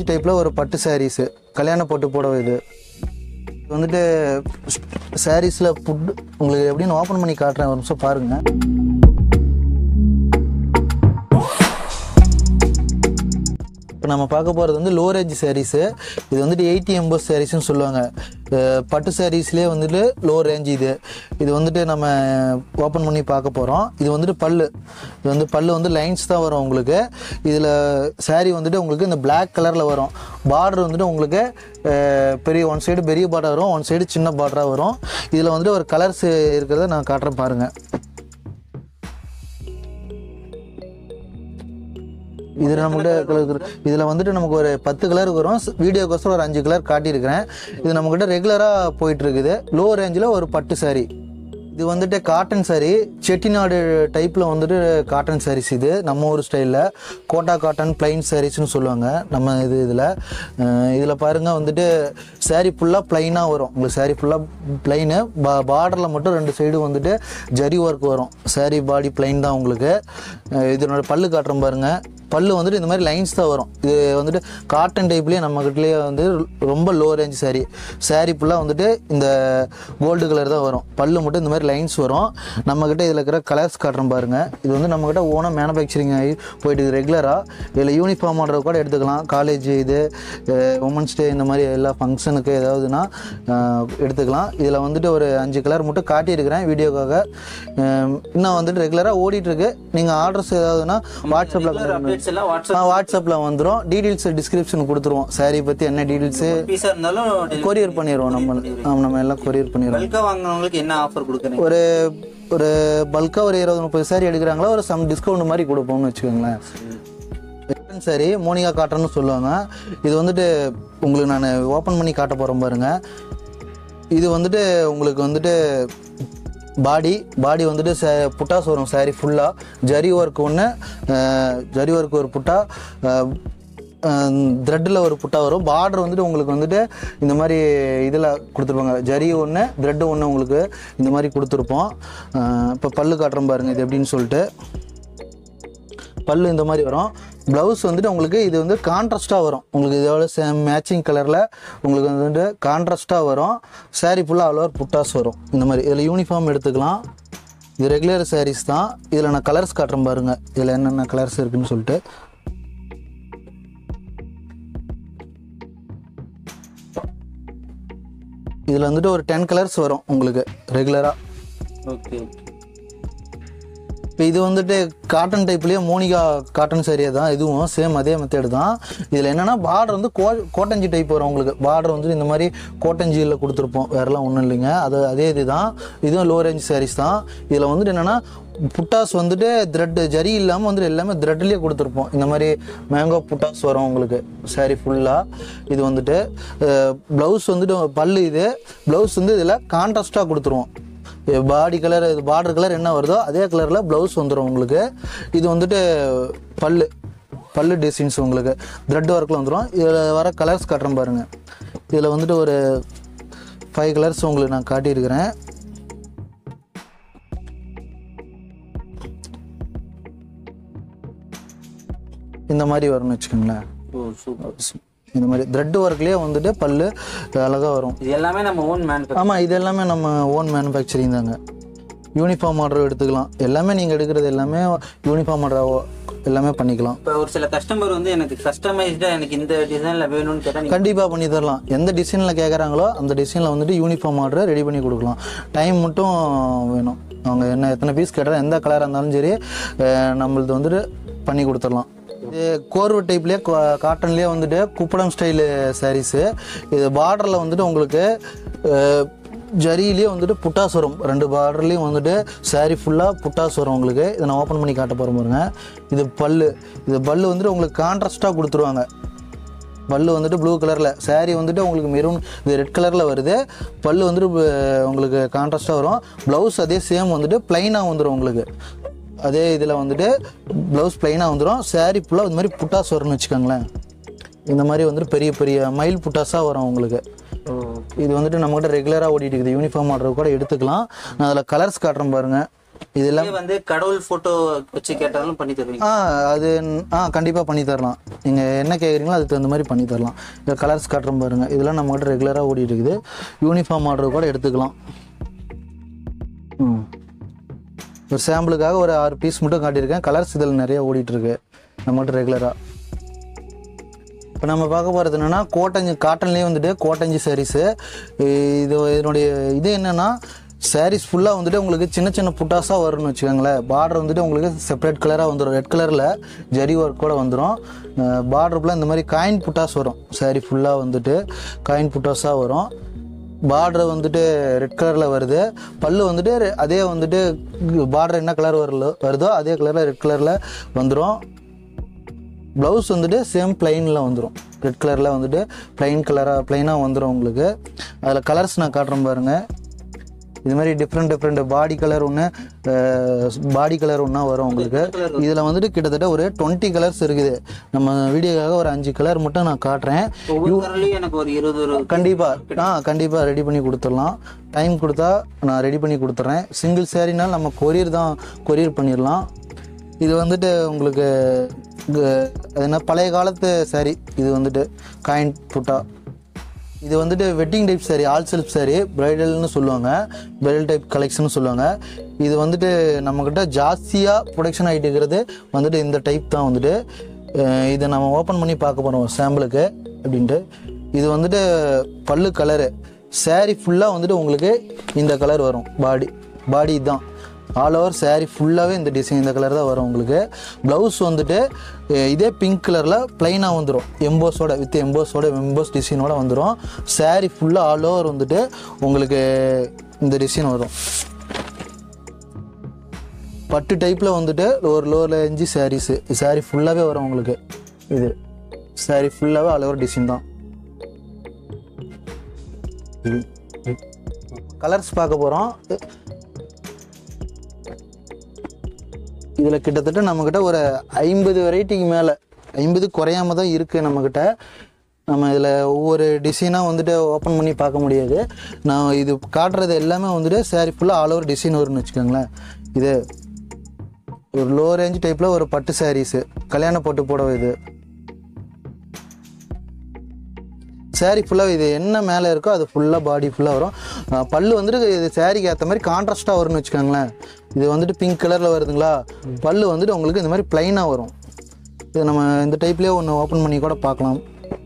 டைப்பில் ஒரு பட்டு சாரீஸு கல்யாண பட்டு புடவை இது இது வந்துட்டு சாரீஸில் ஃபுட் உங்களுக்கு எப்படின்னு ஓப்பன் பண்ணி காட்டுறேன் ஒரு நிமிஷம் பாருங்கள் இப்போ நம்ம பார்க்க போகிறது வந்து லோ ரேஞ்ச் சாரீஸு இது வந்துட்டு எயிட்டி எம்பஸ் சாரீஸ்னு சொல்லுவாங்க அஹ் பட்டு சாரீஸ்லேயே வந்துட்டு லோ ரேஞ்ச் இது இது வந்துட்டு நம்ம ஓப்பன் பண்ணி பார்க்க போகிறோம் இது வந்துட்டு பல்லு இது வந்து பல்லு வந்து லைன்ஸ் தான் வரும் உங்களுக்கு இதில் saree வந்துட்டு உங்களுக்கு இந்த Black கலரில் வரும் பார்டர் வந்துட்டு உங்களுக்கு அஹ், பெரிய ஒன் சைடு பெரிய பார்டர் வரும் ஒன் சைடு சின்ன பார்டராக வரும் இதில் வந்துட்டு ஒரு கலர்ஸ் இருக்கிறத நான் காட்டுறேன் பாருங்கள் இது நம்மகிட்ட கலர் இதில் வந்துட்டு நமக்கு ஒரு பத்து கலர் வரும் வீடியோக்கோசரம் ஒரு அஞ்சு கலர் காட்டியிருக்கிறேன் இது நம்மக்கிட்ட ரெகுலராக போயிட்டு இருக்குது லோ ரேஞ்சில் ஒரு பட்டு saree இது வந்துட்டு காட்டன் saree செட்டிநாடு டைப்பில் வந்துட்டு காட்டன் sarees இது நம்ம ஊர் ஸ்டைலில் கோட்டா காட்டன் பிளைன் சாரீஸ்னு சொல்லுவாங்க நம்ம இது இதில் இதில் பாருங்கள் வந்துட்டு saree ஃபுல்லாக ப்ளைனாக வரும் உங்களுக்கு saree ஃபுல்லாக ப்ளைனு பா பார்டரில் மட்டும் ரெண்டு சைடு வந்துட்டு ஜரி ஒர்க் வரும் saree பாடி ப்ளைன் தான் உங்களுக்கு அஹ் இதனோட பல்லு காட்டுறோம் பாருங்கள் பல்லு வந்துட்டு இந்த மாதிரி லைன்ஸ் தான் வரும் இது வந்துட்டு காட்டன் டைப்லேயே நம்மக்கிட்டலேயே வந்து ரொம்ப லோ ரேஞ்ச் saree saree ஃபுல்லாக வந்துட்டு இந்த கோல்டு கலர் தான் வரும் பல்லு மட்டும் இந்த மாதிரி லைன்ஸ் வரும் நம்மக்கிட்ட இதில் இருக்கிற கலர்ஸ் காட்டுறோம் பாருங்கள் இது வந்து நம்மக்கிட்ட ஓனாக மேனுஃபேக்சரிங் ஆகி போயிட்டு ரெகுலராக இதில் யூனிஃபார்ம் ஆர்டர் கூட எடுத்துக்கலாம் காலேஜ் இது உமன்ஸ் டே இந்த மாதிரி எல்லா ஃபங்க்ஷனுக்கு ஏதாவதுன்னா அஹ், எடுத்துக்கலாம் இதில் வந்துட்டு ஒரு அஞ்சு கலர் மட்டும் காட்டியிருக்கிறேன் வீடியோக்காக அஹ், இன்னும் வந்துட்டு ரெகுலராக ஓடிட்டுருக்கு நீங்கள் ஆர்டர்ஸ் ஏதாவதுனா வாட்ஸ்அப்பில் அப்டேட்ஸ் எல்லாம் வாட்ஸ்அப் ஆ வாட்ஸ்அப்பில் வந்துடும் டீட்டெயில்ஸ் டிஸ்கிரிப்ஷன் கொடுத்துருவோம் saree பற்றி என்ன டீட்டெயில்ஸு பீஸா இருந்தாலும் கொரியர் பண்ணிடுவோம் நம்ம ஆமாம் நம்ம எல்லாம் கொரியர் பண்ணிடுவோம் பல்கா வாங்குறவங்களுக்கு என்ன ஆஃபர் கொடுக்குறீங்க ஒரு ஒரு பல்காக ஒரு இருபது முப்பது saree எடுக்கிறாங்களா ஒரு சம் டிஸ்கவுண்ட் மாதிரி கொடுப்போம்னு வச்சுக்கோங்களேன் காட்டன் saree மோனிகா காட்டன்னு சொல்லுவாங்க இது வந்துட்டு உங்களுக்கு நான் ஓப்பன் பண்ணி காட்ட போகிறேன் பாருங்க இது வந்துட்டு உங்களுக்கு வந்துட்டு பாடி பாடி வந்துட்டு ச புட்டாஸ் வரும் saree ஃபுல்லாக ஜரி ஒர்க் ஒன்று ஜரி ஒர்க் ஒரு புட்டா த்ரெட்டில் ஒரு புட்டா வரும் பார்டர் வந்துட்டு உங்களுக்கு வந்துட்டு இந்த மாதிரி இதில் கொடுத்துருப்பாங்க ஜரி ஒன்று த்ரெட்டு ஒன்று உங்களுக்கு இந்த மாதிரி கொடுத்துருப்போம் இப்போ பல்லு காட்டுறோம் பாருங்கள் இது எப்படின்னு சொல்லிட்டு பல்லு இந்த மாதிரி வரும் ப்ளவுஸ் வந்துட்டு உங்களுக்கு இது வந்து கான்ட்ராஸ்ட்டாக வரும் உங்களுக்கு இதோட சேம் மேட்சிங் கலரில் உங்களுக்கு வந்துட்டு கான்ட்ராஸ்ட்டாக வரும் saree ஃபுல்லாக அவ்வளோ புட்டாஸ் வரும் இந்த மாதிரி இதில் யூனிஃபார்ம் எடுத்துக்கலாம் இது ரெகுலர் sarees தான் இதில் நான் கலர்ஸ் காட்டுறேன் பாருங்கள் இதில் என்னென்ன கலர்ஸ் இருக்குன்னு சொல்லிட்டு இதில் வந்துட்டு ஒரு டென் கலர்ஸ் வரும் உங்களுக்கு ரெகுலராக ஓகே இப்போ இது வந்துட்டு காட்டன் டைப்லேயே மோனிகா காட்டன் சரியாக தான் இதுவும் சேம் அதே மெத்தேடு தான் இதில் என்னென்னா பார்டர் வந்து கோ கோட்டஞ்சி டைப் வரும் உங்களுக்கு பார்டர் வந்துட்டு இந்த மாதிரி கோட்டஞ்சியில் கொடுத்துருப்போம் வேறெல்லாம் ஒன்றும் இல்லைங்க அது அதே இது தான் இதுவும் லோ ரேஞ்ச் சாரீஸ் தான் இதில் வந்துட்டு என்னென்னா புட்டாஸ் வந்துட்டு த்ரெட் ஜரி இல்லாமல் வந்துட்டு எல்லாமே த்ரெட்லேயே கொடுத்துருப்போம் இந்த மாதிரி மேங்கோ புட்டாஸ் வரும் உங்களுக்கு saree ஃபுல்லாக இது வந்துட்டு ப்ளவுஸ் வந்துட்டு பல்லு இது ப்ளவுஸ் வந்து இதில் கான்ட்ராஸ்ட்டாக கொடுத்துருவோம் பாடி கலர் இது பார்டர் கலர் என்ன வருதோ அதே கலரில் ப்ளவுஸ் வந்துடும் உங்களுக்கு இது வந்துட்டு பல்லு பல்லு டிசைன்ஸ் உங்களுக்கு த்ரெட் ஒர்க்கில் வந்துடும் இதில் வர கலர்ஸ் காட்டுறேன் பாருங்கள் இதில் வந்துட்டு ஒரு ஃபைவ் கலர்ஸ் உங்களுக்கு நான் காட்டியிருக்கிறேன் இந்த மாதிரி வரும்னு வச்சுக்கோங்களேன் ஓ சூப்பர் இந்த மாதிரி த்ரெட் ஒர்க்லேயே வந்துட்டு பல்லு அழகாக வரும் இது எல்லாமே நம்ம ஓன் மேனுஃபேக்சர் ஆமாம் இது எல்லாமே நம்ம ஓன் மேனுஃபேக்சரிங் தாங்க யூனிஃபார்ம் ஆர்டர் எடுத்துக்கலாம் எல்லாமே நீங்கள் எடுக்கிறது எல்லாமே யூனிஃபார்ம் ஆர்டர் எல்லாமே பண்ணிக்கலாம் இப்போ ஒரு சில கஸ்டமர் வந்து எனக்கு கஸ்டமைஸ்டா எனக்கு இந்த டிசைன்ல வேணும்னு கேட்டா நீங்க கண்டிப்பாக பண்ணி தரலாம் எந்த டிசைனில் கேட்குறாங்களோ அந்த டிசைனில் வந்துட்டு யூனிஃபார்ம் ஆர்டர் ரெடி பண்ணி கொடுக்கலாம் டைம் மட்டும் வேணும் அவங்க என்ன எத்தனை பீஸ் கேட்டாலும் எந்த கலராக இருந்தாலும் சரி அஹ், நம்மளது வந்துட்டு பண்ணி கொடுத்துடலாம் இது கோர்வு டைப்லேயே காட்டன்லேயே வந்துட்டு குப்படம் ஸ்டைலு சாரீஸு இது பார்டரில் வந்துட்டு உங்களுக்கு அஹ், ஜரியிலேயே வந்துட்டு புட்டாஸ் வரும் ரெண்டு பார்டர்லேயும் வந்துட்டு saree ஃபுல்லாக புட்டாஸ் வரும் உங்களுக்கு இதை நான் ஓப்பன் பண்ணி காட்ட போகிறேன் பாருங்க இது பல்லு இது பல்லு வந்துட்டு உங்களுக்கு கான்ட்ராஸ்ட்டாக கொடுத்துருவாங்க பல்லு வந்துட்டு ப்ளூ கலரில் saree வந்துட்டு உங்களுக்கு மெரூன் இது ரெட் கலரில் வருது பல்லு வந்துட்டு ப- உங்களுக்கு கான்ட்ராஸ்ட்டாக வரும் ப்ளவுஸ் அதே சேம் வந்துட்டு ப்ளைனாக வந்துடும் உங்களுக்கு அதே இதில் வந்துட்டு ப்ளவுஸ் ப்ளைனாக வந்துடும் saree ஃபுல்லாக இந்த மாதிரி புட்டாஸ் வரும்னு வச்சுக்கோங்களேன் இந்த மாதிரி வந்துட்டு பெரிய பெரிய மயில் புட்டாஸாக வரும் உங்களுக்கு இது வந்துட்டு நம்மகிட்ட ரெகுலராக ஓடிட்டு இருக்குது யூனிஃபார்ம் ஆர்டர் கூட எடுத்துக்கலாம் நான் அதில் கலர்ஸ் காட்டுறேன் பாருங்கள் இதெல்லாம் இதே வந்து கடவுள் போட்டோ வச்சு கேட்டாலும் பண்ணி தருவீங்க ஆ அது ஆ கண்டிப்பாக பண்ணி தரலாம் நீங்கள் என்ன கேட்குறீங்களோ அதுக்கு தகுந்த மாதிரி பண்ணி தரலாம் இந்த கலர்ஸ் காட்டுறோம் பாருங்கள் இதெல்லாம் நம்மகிட்ட ரெகுலராக ஓடிட்டு இருக்குது யூனிஃபார்ம் ஆர்டர் கூட எடுத்துக்கலாம் ம் ஒரு சாம்பிளுக்காக ஒரு ஆறு பீஸ் மட்டும் காட்டியிருக்கேன் கலர்ஸ் இதில் நிறைய ஓடிட்டு இருக்கு நம்மகிட்ட ரெகுலராக இப்போ நம்ம பார்க்க போகிறது என்னென்னா கோட்டஞ்சு காட்டன்லேயே வந்துட்டு கோட்டஞ்சு சாரீஸு இது இதனுடைய இது என்னென்னா சாரீஸ் ஃபுல்லாக வந்துட்டு உங்களுக்கு சின்ன சின்ன புட்டாஸாக வரும்னு வச்சுக்கோங்களேன் பார்டர் வந்துட்டு உங்களுக்கு செப்பரேட் கலராக வந்துடும் ரெட் கலரில் ஜரி ஒர்க் கூட வந்துடும் பார்டர் ஃபுல்லாக இந்த மாதிரி காயின் புட்டாஸ் வரும் சாரீ ஃபுல்லாக வந்துட்டு காயின் புட்டாஸாக வரும் பார்டர் வந்துட்டு ரெட் கலரில் வருது பல்லு வந்துட்டு ரெ- அதே வந்துட்டு பார்டர் என்ன கலர் வரலோ வருதோ அதே கலரில் ரெட் கலரில் வந்துடும் ப்ளவுஸ் வந்துட்டு சேம் பிளைனில் வந்துடும் ரெட் கலரில் வந்துட்டு பிளைன் கலராக பிளைனாக வந்துடும் உங்களுக்கு அதில் கலர்ஸ் நான் காட்டுறேன் பாருங்கள் இது மாதிரி டிஃப்ரெண்ட் டிஃப்ரெண்ட் பாடி கலர் ஒன்று பாடி கலர் ஒன்றா வரும் உங்களுக்கு இதில் வந்துட்டு கிட்டத்தட்ட ஒரு டுவெண்ட்டி கலர்ஸ் இருக்குது நம்ம வீடியோக்காக ஒரு அஞ்சு கலர் மட்டும் நான் காட்டுறேன் ஒவ்வொரு கலர்லயும் எனக்கு ஒரு இருபது ஒரு கண்டிப்பாக ஆ கண்டிப்பாக ரெடி பண்ணி கொடுத்துடலாம் டைம் கொடுத்தா நான் ரெடி பண்ணி கொடுத்துட்றேன் சிங்கிள் சேரீனால் நம்ம கொரியர் தான் கொரியர் பண்ணிடலாம் இது வந்துட்டு உங்களுக்கு க- அது என்ன பழைய காலத்து saree இது வந்துட்டு காயின் புட்டா இது வந்துட்டு wedding type saree all self saree பிரைடல்னு சொல்லுவாங்க பிரைடல் டைப் கலெக்ஷன் சொல்லுவாங்க இது வந்துட்டு நம்மக்கிட்ட ஜாஸ்தியாக ப்ரொடக்ஷன் ஆகிட்டு இருக்கிறது வந்துட்டு இந்த டைப் தான் வந்துட்டு அஹ் இதை நம்ம ஓப்பன் பண்ணி பார்க்க போகிறோம் சாம்பிளுக்கு அப்படின்ட்டு இது வந்துட்டு பல்லு கலரு saree ஃபுல்லாக வந்துட்டு உங்களுக்கு இந்த கலர் வரும் பாடி பாடி தான் ஆல் ஓவர் saree ஃபுல்லாகவே இந்த டிசைன் இந்த கலர் தான் வரும் உங்களுக்கு ப்ளவுஸ் வந்துட்டு அஹ் இதே பிங்க் கலரில் ப்ளைனாக வந்துடும் எம்போஸோட வித் எம்போஸோட எம்போஸ் டிசைனோட வந்துடும் saree ஃபுல்லாக ஆல் ஓவர் வந்துட்டு உங்களுக்கு இந்த டிசைன் வரும் பட்டு டைப்பில் வந்துட்டு ஒரு லோவில் இன்ச்சு சாரீஸு saree ஃபுல்லாகவே வரும் உங்களுக்கு இது saree ஃபுல்லாகவே ஆல் ஓவர் டிசைன் தான் கலர்ஸ் பார்க்க போகிறோம் இதில் கிட்டத்தட்ட நம்மக்கிட்ட ஒரு ஐம்பது வெரைட்டிக்கு மேலே ஐம்பது குறையாம தான் இருக்குது நம்மக்கிட்ட நம்ம இதில் ஒவ்வொரு டிசைனாக வந்துட்டு ஓப்பன் பண்ணி பார்க்க முடியாது நான் இது காட்டுறது எல்லாமே வந்துட்டு saree ஃபுல்லாக ஆல் ஓவர் டிசைன் வரும்னு வச்சுக்கோங்களேன் இது ஒரு லோ ரேஞ்ச் டைப்பில் ஒரு பட்டு சாரீஸு கல்யாண பட்டு புடவை இது saree ஃபுல்லாக இது என்ன மேலே இருக்கோ அது ஃபுல்லாக பாடி ஃபுல்லாக வரும் அஹ் பல்லு வந்துட்டு இது சாரிக்கு ஏற்ற மாதிரி கான்ட்ராஸ்ட்டாக வரும்னு வச்சுக்கோங்களேன் இது வந்துட்டு பிங்க் கலரில் வருதுங்களா பல்லு வந்துட்டு உங்களுக்கு இந்த மாதிரி ப்ளைனாக வரும் இது நம்ம இந்த டைப்லேயே ஒன்று ஓப்பன் பண்ணி கூட பார்க்கலாம்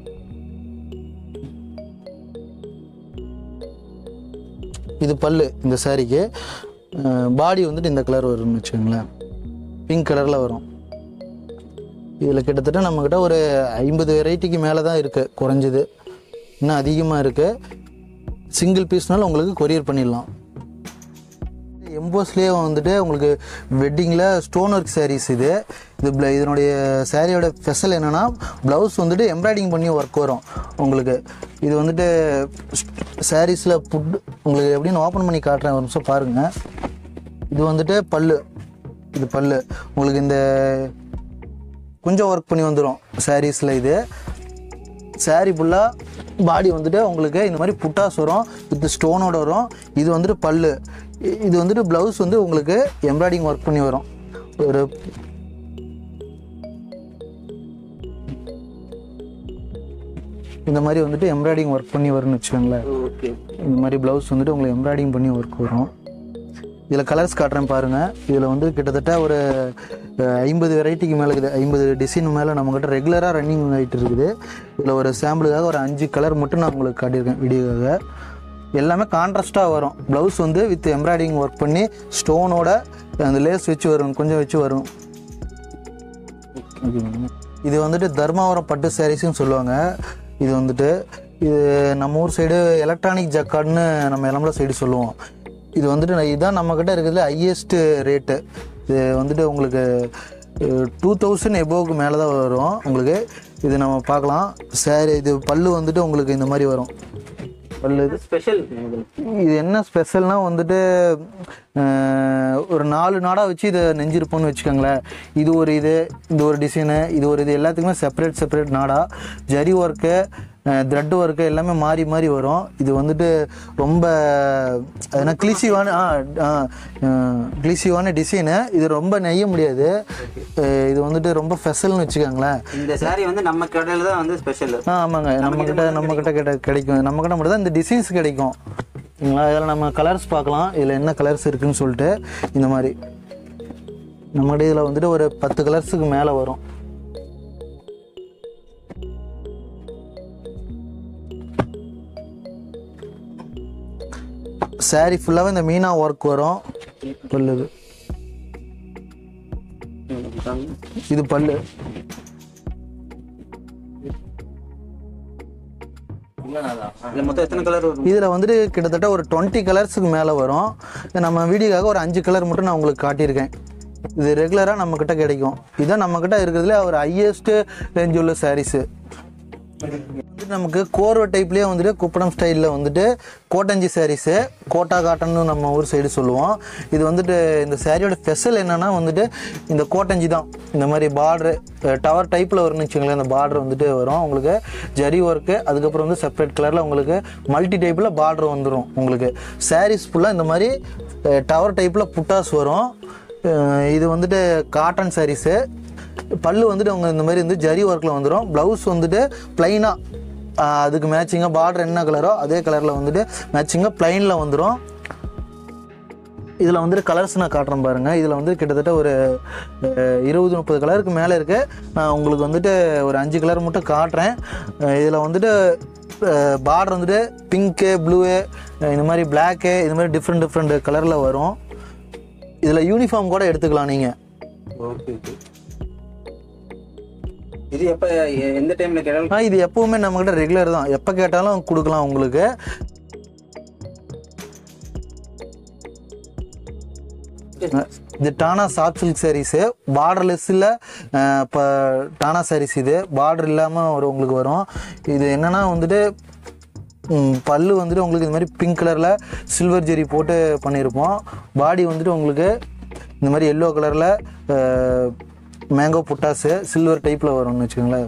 இது பல்லு இந்த சாரிக்கு பாடி வந்துட்டு இந்த கலர் வரும்னு வச்சுக்கோங்களேன் பிங்க் கலரில் வரும் இதில் கிட்டத்தட்ட நம்மக்கிட்ட ஒரு ஐம்பது வெரைட்டிக்கு மேலே தான் இருக்குது குறைஞ்சது இன்னும் அதிகமாக இருக்குது சிங்கிள் பீஸ்னாலும் உங்களுக்கு கொரியர் பண்ணிடலாம் எம்போஸ்லேயே வந்துட்டு உங்களுக்கு வெட்டிங்கில் ஸ்டோன் ஒர்க் sarees இது இது bla- இதனுடைய சாரியோட ஸ்பெஷல் என்னென்னா ப்ளவுஸ் வந்துட்டு எம்ப்ராய்டிங் பண்ணி ஒர்க் வரும் உங்களுக்கு இது வந்துட்டு சாரீஸில் புட் உங்களுக்கு எப்படின்னு ஓப்பன் பண்ணி காட்டுறேன் ஒரு நிமிஷம் பாருங்கள் இது வந்துட்டு பல்லு இது பல்லு உங்களுக்கு இந்த கொஞ்சம் ஒர்க் பண்ணி வந்துடும் சாரீஸில் இது saree ஃபுல்லாக பாடி வந்துட்டு உங்களுக்கு இந்த மாதிரி புட்டாஸ் வரும் வித் ஸ்டோனோட வரும் இது வந்துட்டு பல்லு இ- இது வந்துட்டு ப்ளவுஸ் வந்து உங்களுக்கு எம்ப்ராய்டிங் ஒர்க் பண்ணி வரும் ஒரு இந்த மாதிரி வந்துட்டு எம்ப்ராய்டிங் ஒர்க் பண்ணி வரும்னு வச்சுக்கோங்களேன் ஓகே இந்த மாதிரி ப்ளவுஸ் வந்துட்டு உங்களுக்கு எம்ப்ராய்டிங் பண்ணி ஒர்க் வரும் இதில் கலர்ஸ் காட்டுறேன் பாருங்கள் இதில் வந்து கிட்டத்தட்ட ஒரு ஐம்பது வெரைட்டிக்கு மேலே இருக்குது ஐம்பது டிசைன் மேலே நம்மக்கிட்ட ரெகுலராக ரன்னிங் ஆகிட்டு இருக்குது இதில் ஒரு சாம்பிளுக்காக ஒரு அஞ்சு கலர் மட்டும் நான் உங்களுக்கு காட்டியிருக்கேன் வீடியோக்காக எல்லாமே கான்ட்ராஸ்ட்டாக வரும் ப்ளவுஸ் வந்து வித் எம்ப்ராய்டிங் ஒர்க் பண்ணி ஸ்டோனோட அந்த லேஸ் வச்சு வரும் கொஞ்சம் வச்சு வரும் இது வந்துட்டு தர்மாவரம் பட்டு சாரீஸ்னு சொல்லுவாங்க இது வந்துட்டு இது நம்ம ஊர் சைடு எலக்ட்ரானிக் ஜக்கார்ட்னு நம்ம எலம்பல சைடு சொல்லுவோம் இது வந்துட்டு நான் இதுதான் நம்மக்கிட்ட இருக்கிறதுல ஹையஸ்ட் ரேட்டு இது வந்துட்டு உங்களுக்கு டூ தௌசண்ட் எபோவுக்கு மேலே தான் வரும் உங்களுக்கு இது நம்ம பார்க்கலாம் சாரி இது பல்லு வந்துட்டு உங்களுக்கு இந்த மாதிரி வரும் பல்லு இது ஸ்பெஷல் இது என்ன ஸ்பெஷல்னா வந்துட்டு அஹ், ஒரு நாலு நாடாக வச்சு இதை நெஞ்சிருப்போம்னு வச்சுக்கோங்களேன் இது ஒரு இது இது ஒரு டிசைனு இது ஒரு இது எல்லாத்துக்குமே செப்பரேட் செப்பரேட் நாடா ஜரி ஒர்க்கு த்ரெட் ஒர்க்கு எல்லாமே மாறி மாறி வரும் இது வந்துட்டு ரொம்ப என்ன கிளிசிவான ஆ கிளிசிவான டிசைனு இது ரொம்ப நெய்ய முடியாது அஹ் இது வந்துட்டு ரொம்ப ஸ்பெஷல்னு வச்சுக்கோங்களேன் இந்த saree வந்து நம்ம கடையில தான் வந்து ஸ்பெஷல் ஆ ஆமாங்க நம்ம கிட்ட நம்ம கிட்ட கிட்ட கிடைக்கும் நம்ம கிட்ட மட்டும் தான் இந்த டிசைன்ஸ் கிடைக்கும் சரிங்களா இதில் நம்ம கலர்ஸ் பார்க்கலாம் இதில் என்ன கலர்ஸ் இருக்குன்னு சொல்லிட்டு இந்த மாதிரி நம்மகிட்ட இதில் வந்துட்டு ஒரு பத்து கலர்ஸுக்கு மேலே வரும் saree ஃபுல்லாகவே இந்த மீனா ஒர்க் வரும் பல்லுது இது பல்லு இதுல மொத்தம் எத்தனை கலர் வரும் இதில் வந்துட்டு கிட்டத்தட்ட ஒரு டுவெண்ட்டி கலர்ஸுக்கு மேலே வரும் இது நம்ம வீடியோக்காக ஒரு அஞ்சு கலர் மட்டும் நான் உங்களுக்கு காட்டியிருக்கேன் இது ரெகுலராக நம்மக்கிட்ட கிடைக்கும் இதுதான் நம்மக்கிட்ட இருக்கிறதுல ஒரு ஹையஸ்ட் ரேஞ்ச் உள்ள சாரீஸு வந்துட்டு நமக்கு கோர்வை டைப்லேயே வந்துட்டு குப்படம் ஸ்டைலில் வந்துட்டு கோட்டஞ்சி சாரீஸு கோட்டா காட்டன்னு நம்ம ஊர் சைடு சொல்லுவோம் இது வந்துட்டு இந்த சாரியோட ஸ்பெஷல் என்னன்னா வந்துட்டு இந்த கோட்டஞ்சி தான் இந்த மாதிரி பார்டரு டவர் டைப்பில் வரும்னு வச்சுங்களேன் இந்த பார்டர் வந்துட்டு வரும் உங்களுக்கு ஜரி ஒர்க்கு அதுக்கப்புறம் வந்து செப்பரேட் கலரில் உங்களுக்கு மல்டி டைப்பில் பார்டர் வந்துடும் உங்களுக்கு சாரீஸ் ஃபுல்லாக இந்த மாதிரி டவர் டைப்பில் புட்டாஸ் வரும் அஹ் இது வந்துட்டு காட்டன் சாரீஸு பல்லு வந்துட்டு அவங்க இந்த மாதிரி வந்து ஜரி ஒர்க்கில் வந்துடும் ப்ளவுஸ் வந்துட்டு ப்ளைனாக அதுக்கு மேட்சிங்காக பார்டர் என்ன கலரோ அதே கலரில் வந்துட்டு மேட்சிங்காக ப்ளைனில் வந்துடும் இதில் வந்துட்டு கலர்ஸ் நான் காட்டுறேன் பாருங்கள் இதில் வந்து கிட்டத்தட்ட ஒரு அஹ், இருபது முப்பது கலருக்கு மேலே இருக்குது நான் உங்களுக்கு வந்துட்டு ஒரு அஞ்சு கலர் மட்டும் காட்டுறேன் இதில் வந்துட்டு பார்டர் வந்துட்டு பிங்க்கு ப்ளூவு இந்த மாதிரி பிளாக்கு இது மாதிரி டிஃப்ரெண்ட் டிஃப்ரெண்ட் கலரில் வரும் இதில் யூனிஃபார்ம் கூட எடுத்துக்கலாம் நீங்கள் ஓகே ஓகே இது எப்ப எ- எந்த டைம்ல கேட்டாலும் ஆ இது எப்பவுமே நம்மக்கிட்ட ரெகுலர் தான் எப்போ கேட்டாலும் கொடுக்கலாம் உங்களுக்கு இது டானா சாஃப்ட் சில்க் சாரீஸு பார்டர்லெஸ்ஸில் இப்போ டானா சாரீஸ் இது பார்டர் இல்லாமல் ஒரு உங்களுக்கு வரும் இது என்னன்னா வந்துட்டு ம், பல்லு வந்துட்டு உங்களுக்கு இந்த மாதிரி பிங்க் கலரில் சில்வர் ஜெரி போட்டு பண்ணியிருப்போம் பாடி வந்துட்டு உங்களுக்கு இந்த மாதிரி எல்லோ கலரில் மேங்கோ புட்டாஸு சில்வர் டைப்பில் வரும்னு வச்சுக்கோங்களேன்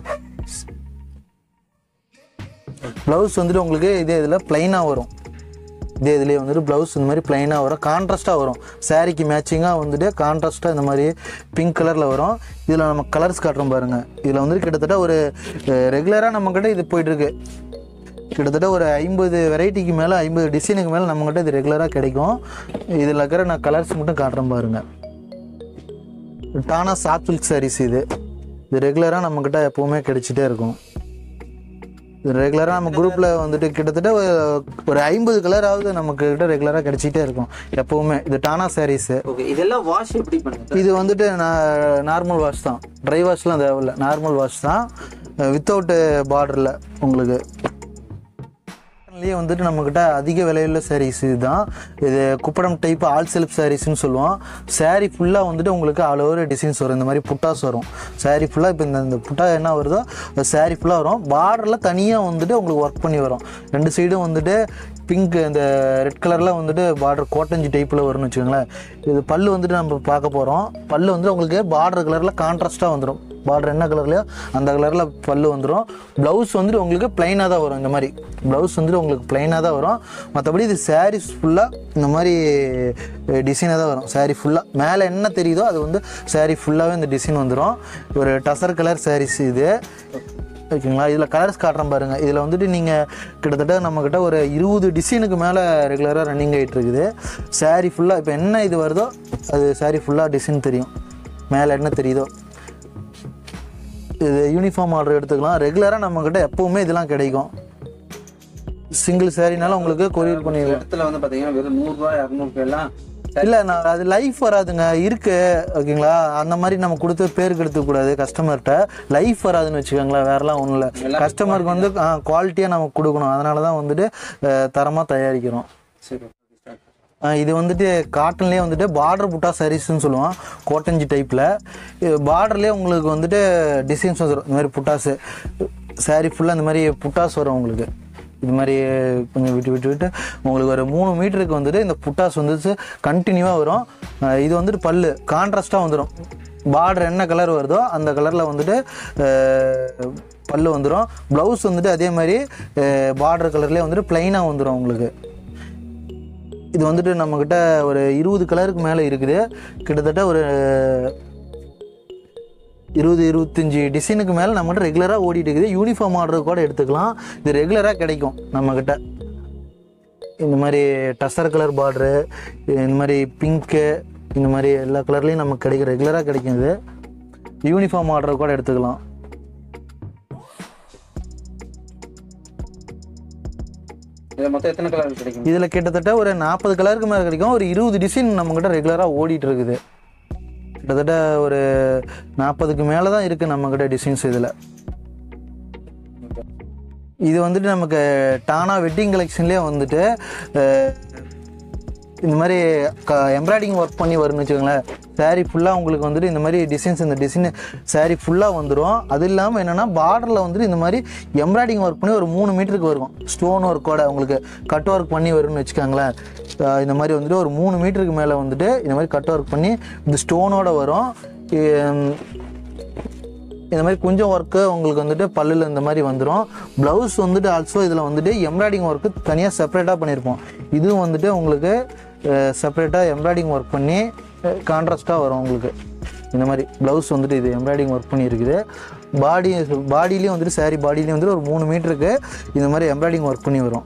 ப்ளவுஸ் வந்துட்டு உங்களுக்கு இதே இதில் ப்ளைனாக வரும் இதே இதுலேயே வந்துட்டு ப்ளவுஸ் இந்த மாதிரி ப்ளைனாக வரும் கான்ட்ராஸ்ட்டாக வரும் சாரீக்கு மேட்சிங்காக வந்துட்டு கான்ட்ராஸ்ட்டாக இந்த மாதிரி பிங்க் கலரில் வரும் இதில் நம்ம கலர்ஸ் காட்டுறோம் பாருங்கள் இதில் வந்துட்டு கிட்டத்தட்ட ஒரு ரெகுலராக நம்மக்கிட்ட இது போயிட்டுருக்கு கிட்டத்தட்ட ஒரு ஐம்பது வெரைட்டிக்கு மேலே ஐம்பது டிசைனுக்கு மேலே நம்மக்கிட்ட இது ரெகுலராக கிடைக்கும் இதில் இருக்கிற நான் கலர்ஸ் மட்டும் காட்டுறேன் பாருங்கள் டானா சாஃப்ட் சில்க் சாரீஸ் இது இது ரெகுலராக நம்மக்கிட்ட எப்போவுமே கிடைச்சிட்டே இருக்கும் இது ரெகுலராக நம்ம குரூப்பில் வந்துட்டு கிட்டத்தட்ட ஒரு- ஒரு ஐம்பது கலராவது நமக்கு கிட்ட ரெகுலராக கிடைச்சிட்டே இருக்கும் எப்போவுமே இது டானா சாரீஸு ஓகே இதெல்லாம் வாஷ் எப்படி பண்ணுங்க இது வந்துட்டு நார்மல் வாஷ் தான் ட்ரை வாஷ்லாம் தேவையில்ல நார்மல் வாஷ் தான் வித்தவுட்டு பார்டரில் உங்களுக்கு காட்டன்லேயே வந்துட்டு நம்மக்கிட்ட அதிக விலையுள்ள சாரீஸ் இதுதான் இது குப்படம் டைப் ஆல் செல்ஃப் சாரீஸ்னு சொல்லுவோம் saree ஃபுல்லாக வந்துட்டு உங்களுக்கு ஆல் ஓவர் டிசைன்ஸ் வரும் இந்த மாதிரி புட்டாஸ் வரும் saree ஃபுல்லாக இப்போ இந்த இந்த புட்டா என்ன வருதோ அது saree ஃபுல்லாக வரும் பார்டரில் தனியாக வந்துட்டு உங்களுக்கு ஒர்க் பண்ணி வரும் ரெண்டு சைடும் வந்துட்டு பிங்க் இந்த ரெட் கலரில் வந்துட்டு பார்டர் கோட்டஞ்சி டைப்பில் வரும்னு வச்சுக்கோங்களேன் இது பல்லு வந்துட்டு நம்ம பார்க்க போகிறோம் பல்லு வந்துட்டு உங்களுக்கு பார்டர் கலரில் கான்ட்ராஸ்ட்டாக வந்துடும் பார்டர் என்ன கலர்லையோ அந்த கலரில் பல்லு வந்துடும் ப்ளவுஸ் வந்துட்டு உங்களுக்கு ப்ளைனாக தான் வரும் இந்த மாதிரி ப்ளவுஸ் வந்துட்டு உங்களுக்கு ப்ளைனாக தான் வரும் மற்றபடி இது சாரீஸ் ஃபுல்லாக இந்த மாதிரி டிசைனாக தான் வரும் saree ஃபுல்லாக மேலே என்ன தெரியுதோ அது வந்து saree ஃபுல்லாகவே இந்த டிசைன் வந்துடும் ஒரு டசர் கலர் சாரீஸ் இது ஓகேங்களா இதில் கலர்ஸ் காட்டுறேன் பாருங்கள் இதில் வந்துட்டு நீங்கள் கிட்டத்தட்ட நம்மக்கிட்ட ஒரு இருபது டிசைனுக்கு மேலே ரெகுலராக ரன்னிங் ஆகிட்டு இருக்குது saree ஃபுல்லாக இப்போ என்ன இது வருதோ அது saree ஃபுல்லாக டிசைன் தெரியும் மேலே என்ன தெரியுதோ இது யூனிஃபார்ம் ஆர்டர் எடுத்துக்கலாம் ரெகுலராக நம்மக்கிட்ட எப்போவுமே இதெல்லாம் கிடைக்கும் சிங்கிள் சாரினால உங்களுக்கு கொரியர் பண்ணிடுவோம் இடத்துல வந்து பாத்தீங்கன்னா வெறும் நூறு ரூபாய் இரநூறு எல்லாம் இல்லை நான் அது லைஃப் வராதுங்க இருக்கு ஓகேங்களா அந்த மாதிரி நம்ம கொடுத்து பேருக்கு எடுத்துக்கூடாது கஸ்டமர்கிட்ட லைஃப் வராதுன்னு வச்சுக்கோங்களேன் வேறலாம் ஒன்றும் இல்லை கஸ்டமருக்கு வந்து குவாலிட்டியாக நம்ம கொடுக்கணும் அதனால தான் வந்துட்டு தரமாக தயாரிக்கிறோம் சரி start. ஆஹ் இது வந்துட்டு காட்டன்லேயே வந்துட்டு பார்டர் புட்டா சாரீஸ்னு சொல்லுவோம் கோட்டஞ்சி டைப்பில் பார்டர்லேயே உங்களுக்கு வந்துட்டு டிசைன்ஸ் வந்துடும் இந்த மாதிரி புட்டாஸு saree ஃபுல்லாக இந்த மாதிரி புட்டாஸ் வரும் உங்களுக்கு இது மாதிரி கொஞ்சம் விட்டு விட்டு விட்டு உங்களுக்கு ஒரு மூணு மீட்டருக்கு வந்துட்டு இந்த புட்டாஸ் வந்துட்டு கண்டினியூவாக வரும் ஆஹ் இது வந்துட்டு பல்லு கான்ட்ராஸ்ட்டாக வந்துடும் பார்டர் என்ன கலர் வருதோ அந்த கலரில் வந்துட்டு அஹ், பல்லு வந்துடும் ப்ளவுஸ் வந்துட்டு அதே மாதிரி பார்டர் கலர்லேயே வந்துட்டு ப்ளைனாக வந்துடும் உங்களுக்கு இது வந்துட்டு நம்மக்கிட்ட ஒரு இருபது கலருக்கு மேலே இருக்குது கிட்டத்தட்ட ஒரு இருபது இருபத்தஞ்சி டிசைனுக்கு மேலே நம்மகிட்ட ரெகுலராக ஓடிட்டு இருக்குது யூனிஃபார்ம் ஆர்டர் கூட எடுத்துக்கலாம் இது ரெகுலராக கிடைக்கும் நம்மக்கிட்ட இந்த மாதிரி டசர் கலர் பார்டரு இந்த மாதிரி பிங்க்கு இந்த மாதிரி எல்லா கலர்லேயும் நமக்கு கிடைக்கும் ரெகுலராக கிடைக்கும் இது யூனிஃபார்ம் ஆர்டர் கூட எடுத்துக்கலாம் இதுல மொத்தம் எத்தனை கலர் கிடைக்கும் இதில் கிட்டத்தட்ட ஒரு நாற்பது கலருக்கு மேலே கிடைக்கும் ஒரு இருபது டிசைன் நம்மக்கிட்ட ரெகுலராக ஓடிட்டு இருக்குது கிட்டத்தட்ட ஒரு நாற்பதுக்கு மேலே தான் இருக்குது நம்மக்கிட்ட டிசைன்ஸ் இதில் இது வந்துட்டு நமக்கு டானா வெட்டிங் கலெக்ஷன்லேயே வந்துட்டு அஹ், இந்த மாதிரி க எம்ப்ராய்டிங் ஒர்க் பண்ணி வரும்னு வச்சுக்கோங்களேன் saree ஃபுல்லாக உங்களுக்கு வந்துட்டு இந்த மாதிரி டிசைன்ஸ் இந்த டிசைன் saree ஃபுல்லாக வந்துடும் அது இல்லாமல் என்னென்னா பார்டரில் வந்துட்டு இந்த மாதிரி எம்ப்ராய்டிங் ஒர்க் பண்ணி ஒரு மூணு மீட்டருக்கு வரும் ஸ்டோன் ஒர்க்கோட உங்களுக்கு கட் ஒர்க் பண்ணி வரும்னு வச்சுக்கோங்களேன் அஹ் இந்த மாதிரி வந்துட்டு ஒரு மூணு மீட்டருக்கு மேலே வந்துட்டு இந்த மாதிரி கட் ஒர்க் பண்ணி இந்த ஸ்டோனோட வரும் இ- இந்த மாதிரி கொஞ்சம் ஒர்க்கு உங்களுக்கு வந்துட்டு பல்லில் இந்த மாதிரி வந்துடும் ப்ளவுஸ் வந்துட்டு ஆல்சோ இதில் வந்துட்டு எம்ப்ராய்டிங் ஒர்க்கு தனியாக செப்பரேட்டாக பண்ணியிருப்போம் இதுவும் வந்துட்டு உங்களுக்கு செப்பரேட்டாக எம்ப்ராய்டிங் ஒர்க் பண்ணி கான்ட்ராஸ்ட்டாக வரும் உங்களுக்கு இந்த மாதிரி ப்ளவுஸ் வந்துட்டு இது எம்ப்ராய்டிங் ஒர்க் பண்ணி இருக்குது பாடி பாடியிலையும் வந்துட்டு saree பாடியிலையும் வந்துட்டு ஒரு மூணு மீட்டருக்கு இந்த மாதிரி எம்ப்ராய்டிங் ஒர்க் பண்ணி வரும்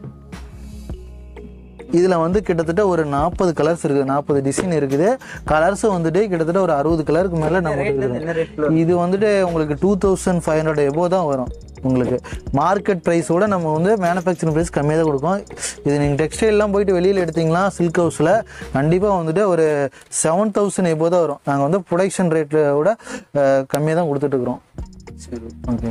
இதில் வந்து கிட்டத்தட்ட ஒரு நாற்பது கலர்ஸ் இருக்குது நாற்பது டிசைன் இருக்குது கலர்ஸும் வந்துட்டு கிட்டத்தட்ட ஒரு அறுபது கலருக்கு மேலே நம்ம இருக்குது என்ன ரேட்ல இது வந்துட்டு உங்களுக்கு டூ தௌசண்ட் ஃபைவ் ஹண்ட்ரட் எபோ தான் வரும் உங்களுக்கு மார்க்கெட் ப்ரைஸோட நம்ம வந்து மேனுஃபேக்சரிங் ப்ரைஸ் கம்மியாக தான் கொடுக்கும் இது நீங்கள் டெக்ஸ்டைல்லாம் போயிட்டு வெளியில் எடுத்தீங்கன்னா சில்க் ஹவுஸில் கண்டிப்பாக வந்துட்டு ஒரு செவன் தௌசண்ட் எபோ தான் வரும் நாங்கள் வந்து ப்ரொடக்ஷன் ரேட்டோட கம்மியாக தான் கொடுத்துட்ருக்குறோம் சரி ஓகே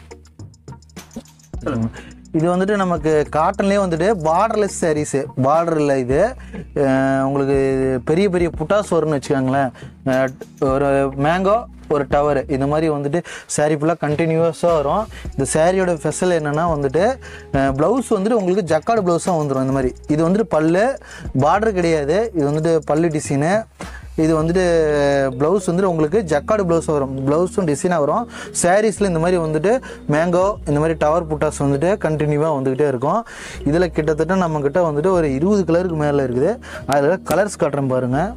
இது வந்துட்டு நமக்கு காட்டன்லேயே வந்துட்டு பார்டர்லெஸ் சாரீஸு பார்டர் இல்லை இது அஹ் உங்களுக்கு இது பெரிய பெரிய புட்டாஸ் வரும்னு வச்சுக்கோங்களேன் அஹ் ஒரு மேங்கோ ஒரு டவர் இந்த மாதிரி வந்துட்டு saree ஃபுல்லாக கண்டினியூஸாக வரும் இந்த சாரியோட ஸ்பெஷல் என்னென்னா வந்துட்டு ப்ளவுஸ் வந்துட்டு உங்களுக்கு ஜக்காடு ப்ளவுஸாக வந்துடும் இந்த மாதிரி இது வந்துட்டு பல்லு பார்டர் கிடையாது இது வந்துட்டு பல்லு டிசைனு இது வந்துட்டு ப்ளவுஸ் வந்துட்டு உங்களுக்கு ஜக்காடு ப்ளவுஸ் வரும் ப்ளவுஸும் டிசைனாக வரும் சாரீஸில் இந்த மாதிரி வந்துட்டு மேங்கோ இந்த மாதிரி டவர் புட்டாஸ் வந்துட்டு கண்டினியூவாக வந்துக்கிட்டே இருக்கும் இதில் கிட்டத்தட்ட நம்மக்கிட்ட வந்துட்டு ஒரு இருபது கலருக்கு மேலே இருக்குது அதில் கலர்ஸ் காட்டுறேன் பாருங்கள்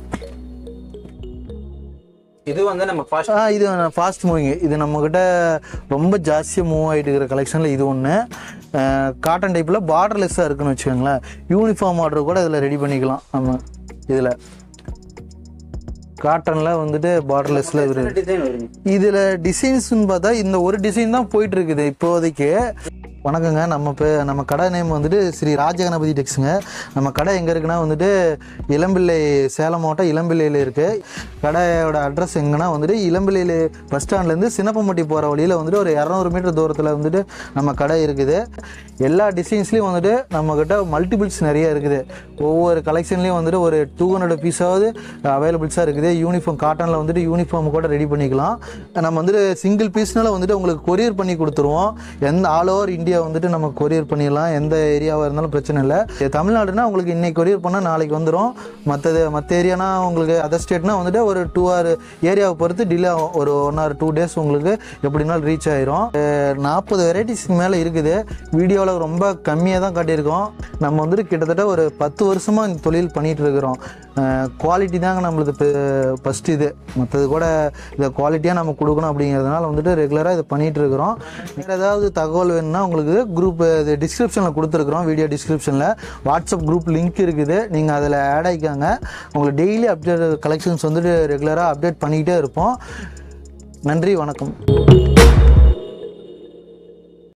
இது வந்து நம்ம ஃபாஸ்ட் ஆ இது ஃபாஸ்ட் மூவிங் இது நம்மக்கிட்ட ரொம்ப ஜாஸ்தியாக மூவ் ஆகிட்டு இருக்கிற கலெக்ஷனில் இது ஒன்று காட்டன் டைப்பில் பார்டர்லெஸ்ஸாக இருக்குன்னு வச்சுக்கோங்களேன் யூனிஃபார்ம் ஆர்டர் கூட இதில் ரெடி பண்ணிக்கலாம் நம்ம இதில் காட்டனில் வந்துட்டு பார்டர்லெஸ்ஸில் இருக்குது டிசைன் வருங்க இதில் டிசைன்ஸ்னு பார்த்தா இந்த ஒரு டிசைன் தான் போயிட்டு இருக்குது இப்போதைக்கு வணக்கங்க நம்ம இப்போ நம்ம கடை நேம் வந்துட்டு ஸ்ரீ ராஜகணபதி டெக்ஸுங்க நம்ம கடை எங்கே இருக்குன்னா வந்துட்டு இளம்பிள்ளை சேலம் மாவட்டம் இளம்பிள்ளையில் இருக்குது கடையோட அட்ரஸ் எங்கன்னா வந்துட்டு இளம்பிள்ளையில் பஸ் ஸ்டாண்ட்லேருந்து சின்னப்பம்பட்டி போகிற வழியில் வந்துட்டு ஒரு இரநூறு மீட்டர் தூரத்தில் வந்துட்டு நம்ம கடை இருக்குது எல்லா டிசைன்ஸ்லேயும் வந்துட்டு நம்மக்கிட்ட மல்டிபிள்ஸ் நிறைய இருக்குது ஒவ்வொரு கலெக்ஷன்லேயும் வந்துட்டு ஒரு டூ ஹண்ட்ரட் பீஸாவது அவைலபிள்ஸாக இருக்குது யூனிஃபார்ம் காட்டனில் வந்துட்டு யூனிஃபார்ம் கூட ரெடி பண்ணிக்கலாம் நம்ம வந்துட்டு சிங்கிள் பீஸ்னால வந்துட்டு உங்களுக்கு கொரியர் பண்ணி கொடுத்துருவோம் எந்த ஆல் ஓவர் இந்தியா வந்துட்டு நம்ம கொரியர் பண்ணிடலாம் எந்த ஏரியாவாக இருந்தாலும் பிரச்சனை இல்லை தமிழ்நாடுனா உங்களுக்கு இன்னைக்கு கொரியர் பண்ணால் நாளைக்கு வந்துடும் மற்றது மற்ற ஏரியானா உங்களுக்கு அதர் ஸ்டேட்னா வந்துட்டு ஒரு டூ ஆர் ஏரியாவை பொறுத்து டிலே ஆகும் ஒரு ஒன் ஆர் டூ டேஸ் உங்களுக்கு எப்படினாலும் ரீச் ஆயிரும் நாற்பது வெரைட்டிஸ்க்கு மேலே இருக்குது வீடியோவில் ரொம்ப கம்மியாக தான் காட்டியிருக்கோம் நம்ம வந்துட்டு கிட்டத்தட்ட ஒரு பத்து வருஷமாக இந்த தொழில் பண்ணிகிட்டு இருக்கிறோம் குவாலிட்டி தாங்க நம்மளுக்கு ஃபஸ்ட்டு இது மற்றது கூட இதை குவாலிட்டியாக நம்ம கொடுக்கணும் அப்படிங்கிறதுனால வந்துட்டு ரெகுலராக இதை பண்ணிகிட்டு இருக்கிறோம் வேறு ஏதாவது தகவல் வேணும்னா உங்களுக்கு குரூப் இது டிஸ்கிரிப்ஷனில் கொடுத்துருக்குறோம் வீடியோ டிஸ்கிரிப்ஷனில் வாட்ஸ்அப் குரூப் லிங்க் இருக்குது நீங்கள் அதில் ஆட் ஆகிக்காங்க உங்களுக்கு டெய்லி அப்டேட் கலெக்ஷன்ஸ் வந்துட்டு ரெகுலராக அப்டேட் பண்ணிக்கிட்டே இருப்போம் நன்றி வணக்கம்